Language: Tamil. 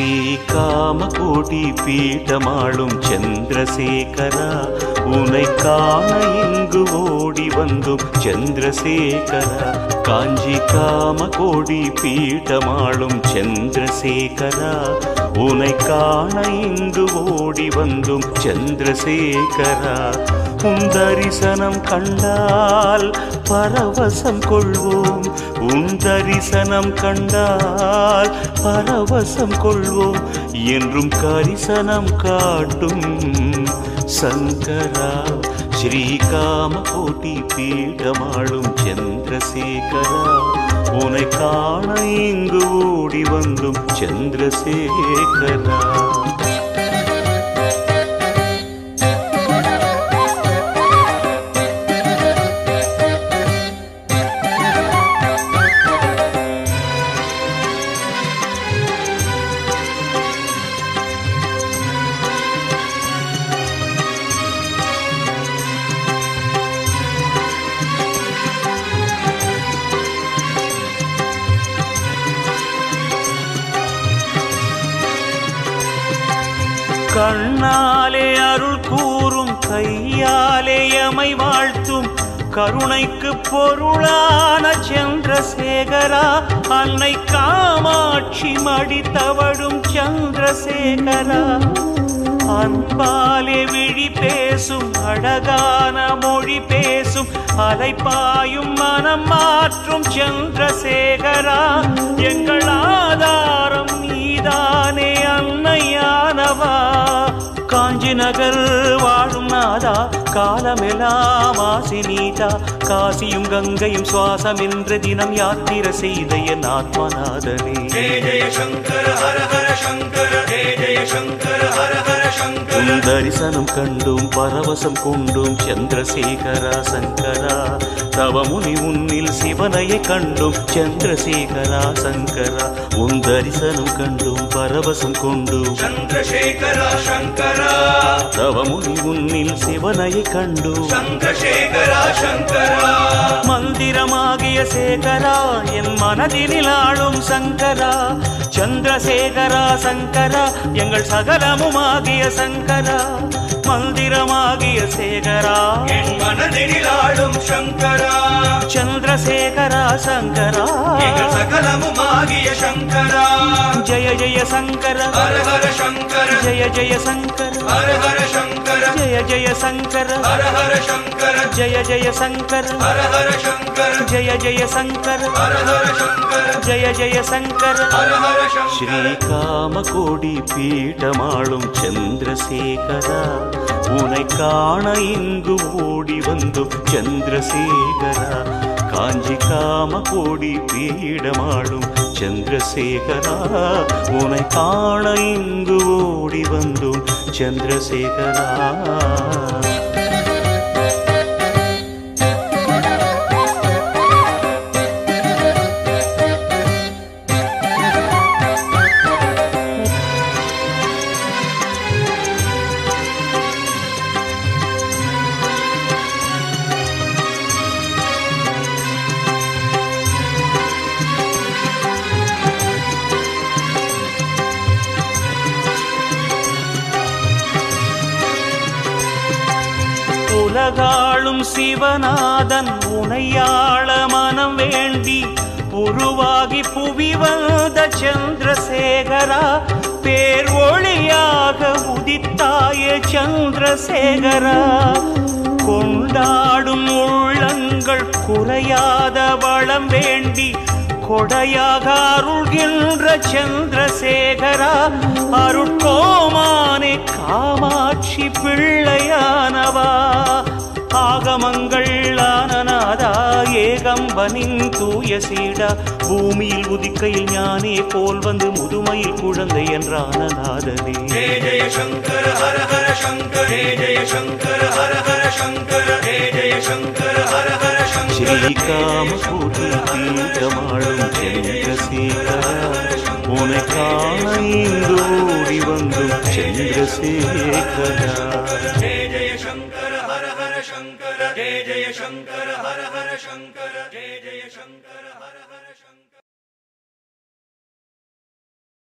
ஸ்ரீகாமகோடி பீட்டமாளும் சந்திரசேகரா உனை காண இங்கு ஓடி வந்தும் சந்திரசேகரா காஞ்சி காமகோடி பீட்டமாளும் சந்திரசேகரா உனை காண இங்கு ஓடி வந்தும் சந்திரசேகரா உன் தரிசனம் கண்டால் பரவசம் கொள்வோம் உன் தரிசனம் கண்டால் பரவசம் கொள்வோம் என்றும் கரிசனம் காட்டும் சங்கரா ஸ்ரீகாமகோட்டி பீடமாளும் சந்திரசேகரா உனை காண இங்கு ஓடி வந்தும் சந்திரசேகரா கண்ணாலே அருள் கூறும் கையாலே எமை வாழ்த்தும் கருணைக்கு பொருளான சந்திரசேகரா அன்னை காமாட்சி மடி தவழும் சந்திரசேகரா அன்பாலே விழி பேசும் அழகான மொழி பேசும் அலைப்பாயும் மனம் மாற்றும் சந்திரசேகரா எங்கள் ஆதாரம் நீதானே அன்னையானவா காஞ்சி நகர் வாழும் நாதா காலமெல்லாம் ஆசி நீதா காசியும் கங்கையும் சுவாசம் என்று தினம் யாத்திரை செய்த என் ஆத்மநாதனே जय जय शङ्कर हर हर शङ्कर जय जय शङ्कर हर हर शङ्कर உன் தரிசனம் கண்டும் பரவசம் கொண்டும் சந்திரசேகரா சங்கரா தவமுனி உன்னில் சிவனையை கண்டும் சந்திரசேகரா சங்கரா உன் தரிசனம் கண்டும் பரவசம் கொண்டும் चन्द्रशेखर शङ्कर தவமுனி உன்னில் சிவனையை கண்டும் चन्द्रशेखर शङ्कर மந்திரமாகிய சேகரா என் மனதினில் ஆளும் சங்கரா சந்திரசேகரா சங்கரா எங்கள் சகலமுமாகிய சங்கரா மந்திரமாகிய சேகரா என் மனதினில் ஆளும் சங்கரா சந்திரசேகரா சங்கரா எங்கள் சகலமுமாகிய சங்கரா ஜெய ஜெய சங்கர ஹர ஹர சங்கர ஜெய ஜெய சங்கர ஹர ஹர சங்கர ஜெய ஜெய சங்கர ஹர ஹர சங்கர ஜெய ஜெய சங்கர ஹர ஹர சங்கர ஜெய ஜெய சங்கர ஹர ஹர சங்கர ஜெய ஜெய சங்கர ஹர ஹர சங்கர ஸ்ரீகாமகோடி பீடமாளும் சந்திரசேகரா உனை காண இங்கு ஓடி வந்தும் சந்திரசேகரா காஞ்சி காமகோடி பீடமாளும் சந்திரசேகரா உனை காண இங்கு ஓடி வந்தும் சந்திரசேகரா உலகாளும் சிவநாதன் உனையாள மனம் வேண்டி உருவாகி புவி வந்த சந்திரசேகரா பேர் ஒளியாக உதித்தாய சந்திரசேகரா கொண்டாடும் உள்ளங்கள் குறையாத வளம் வேண்டி கொடையாக அருள்கின்ற சந்திரசேகரா அருட்கோமானே காமாட்சி பிள்ளையானவா ஆகமங்கள் ஆனநாதா ஏகம்பனின் தூய சீடா பூமியில் உதிக்கையில் ஞானே போல் வந்து முதுமையில் குழந்தை என்றான நாதனே जय जय शङ्कर हर हर शङ्कर जय जय शङ्कर हर हर शङ्कर जय जय शङ्कर हर हर शङ्कर ஸ்ரீகாமகூட்டி தீட்டமாளும் சந்திரசேகரா உனை காண இங்கு ஓடி வந்தும் சந்திரசேகரா जय जय शङ्कर हर हर शङ्कर जय जय शङ्कर हर हर शङ्कर जय जय शङ्कर हर